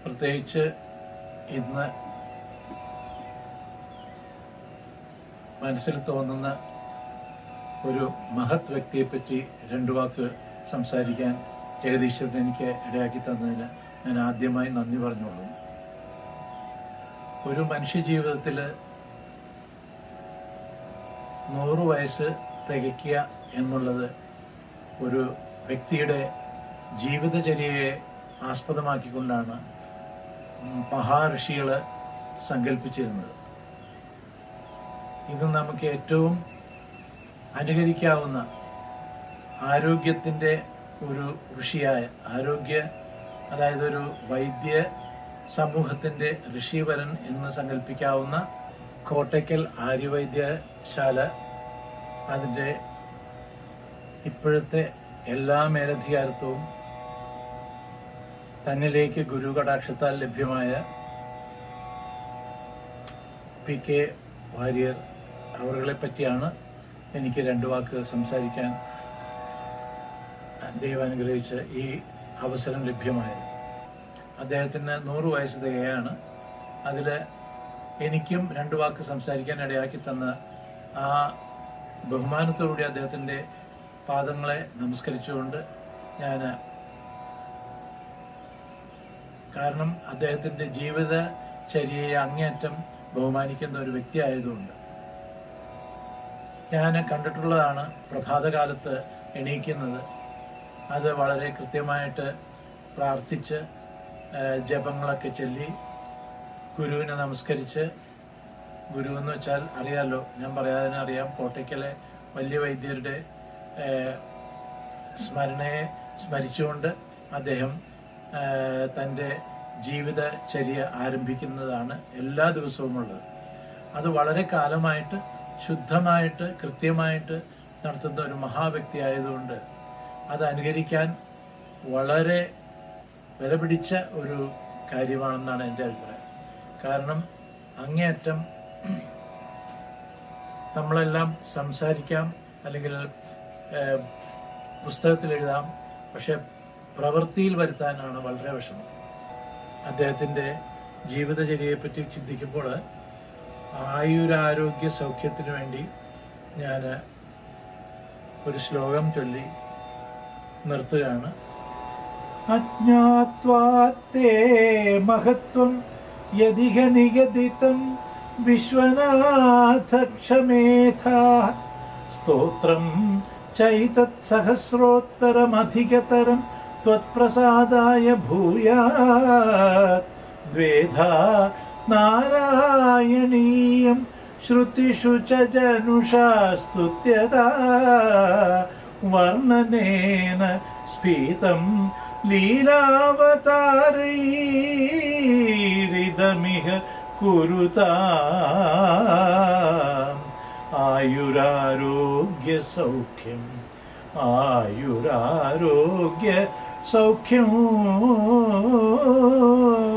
പ്രത്യേകിച്ച് ഇന്ന് മനസ്സിൽ തോന്നുന്ന ഒരു മഹത് വ്യക്തിയെപ്പറ്റി രണ്ടു വാക്ക് സംസാരിക്കാൻ ജഗദീശ്വരൻ എനിക്ക് ഇടയാക്കി തന്നതിന് ഞാൻ ആദ്യമായി നന്ദി പറഞ്ഞോളൂ ഒരു മനുഷ്യ ജീവിതത്തിൽ നൂറ് വയസ്സ് തികയ്ക്കുക എന്നുള്ളത് ഒരു വ്യക്തിയുടെ ജീവിതചര്യയെ ആസ്പദമാക്കിക്കൊണ്ടാണ് മഹാഋഷികൾ സങ്കല്പിച്ചിരുന്നത് ഇത് നമുക്ക് ഏറ്റവും അനുകരിക്കാവുന്ന ആരോഗ്യത്തിൻ്റെ ഒരു ഋഷിയായ ആരോഗ്യ അതായത് ഒരു വൈദ്യ സമൂഹത്തിൻ്റെ ഋഷിവരൻ എന്ന് സങ്കല്പിക്കാവുന്ന കോട്ടയ്ക്കൽ ആര്യവൈദ്യശാല അതിൻ്റെ ഇപ്പോഴത്തെ എല്ലാ മേലധികാരത്വവും തന്നിലേക്ക് ഗുരു കടാക്ഷത്താൽ ലഭ്യമായ പി കെ വാര്യർ അവരുകളെ പറ്റിയാണ് എനിക്ക് രണ്ട് വാക്ക് സംസാരിക്കാൻ ദൈവം അനുഗ്രഹിച്ച് ഈ അവസരം ലഭ്യമായത് അദ്ദേഹത്തിന് നൂറ് വയസ്സ് തികയാണ് അതിൽ എനിക്കും രണ്ട് വാക്ക് സംസാരിക്കാൻ ഇടയാക്കി തന്ന ആ ബഹുമാനത്തോടുകൂടി അദ്ദേഹത്തിൻ്റെ പാദങ്ങളെ നമസ്കരിച്ചുകൊണ്ട് ഞാൻ കാരണം അദ്ദേഹത്തിൻ്റെ ജീവിത ചര്യയെ അങ്ങേയറ്റം ബഹുമാനിക്കുന്ന ഒരു വ്യക്തി ആയതുകൊണ്ട് ഞാൻ കണ്ടിട്ടുള്ളതാണ് പ്രഭാതകാലത്ത് എണീക്കുന്നത് അത് വളരെ കൃത്യമായിട്ട് പ്രാർത്ഥിച്ച് ആ, ജപങ്ങളൊക്കെ ചൊല്ലി ഗുരുവിനെ നമസ്കരിച്ച് ഗുരു എന്ന് വെച്ചാൽ അറിയാലോ ഞാൻ പറയാതെ അറിയാം കോട്ടയ്ക്കലെ വലിയ വൈദ്യരുടെ ആ, സ്മരണയെ സ്മരിച്ചുകൊണ്ട് അദ്ദേഹം ആ, തൻ്റെ ജീവിതചര്യ ആരംഭിക്കുന്നതാണ് എല്ലാ ദിവസവും ഉള്ളത് അത് വളരെ കാലമായിട്ട് ശുദ്ധമായിട്ട് കൃത്യമായിട്ട് നടത്തുന്ന ഒരു മഹാവ്യക്തി ആയതുകൊണ്ട് അത് അനുകരിക്കാൻ വളരെ വിലപിടിച്ച ഒരു കാര്യമാണെന്നാണ് എൻ്റെ അഭിപ്രായം കാരണം അങ്ങേയറ്റം നമ്മളെല്ലാം സംസാരിക്കാം അല്ലെങ്കിൽ ഏഹ്, പുസ്തകത്തിൽ എഴുതാം പക്ഷെ പ്രവൃത്തിയിൽ വരുത്താനാണ് വളരെ വിഷമം അദ്ദേഹത്തിൻ്റെ ജീവിതചര്യയെപ്പറ്റി ചിന്തിക്കുമ്പോൾ ആയുരാരോഗ്യ സൗഖ്യത്തിന് വേണ്ടി ഞാൻ ഒരു ശ്ലോകം ചൊല്ലി നിർത്തുകയാണ് അജ്ഞാത്വാത്തേ മഹത്വം യതിഹ നിഗദിതം വിശ്വനാഥ ക്ഷമേധാ സ്തോത്രം ചൈതത്സഹസ്രോത്തരമധികതരം त्वत्प्रसादाय भूयात् द्वेधा नारायणीयं श्रुतिषु च जनुषा स्तुत्यता वर्णनेन स्फीतं लीलावतारैरिदमिह कुरुताम् आयुरारोग्यसौख्यम् ആയുരാരോഗ്യ സൗഖ്യം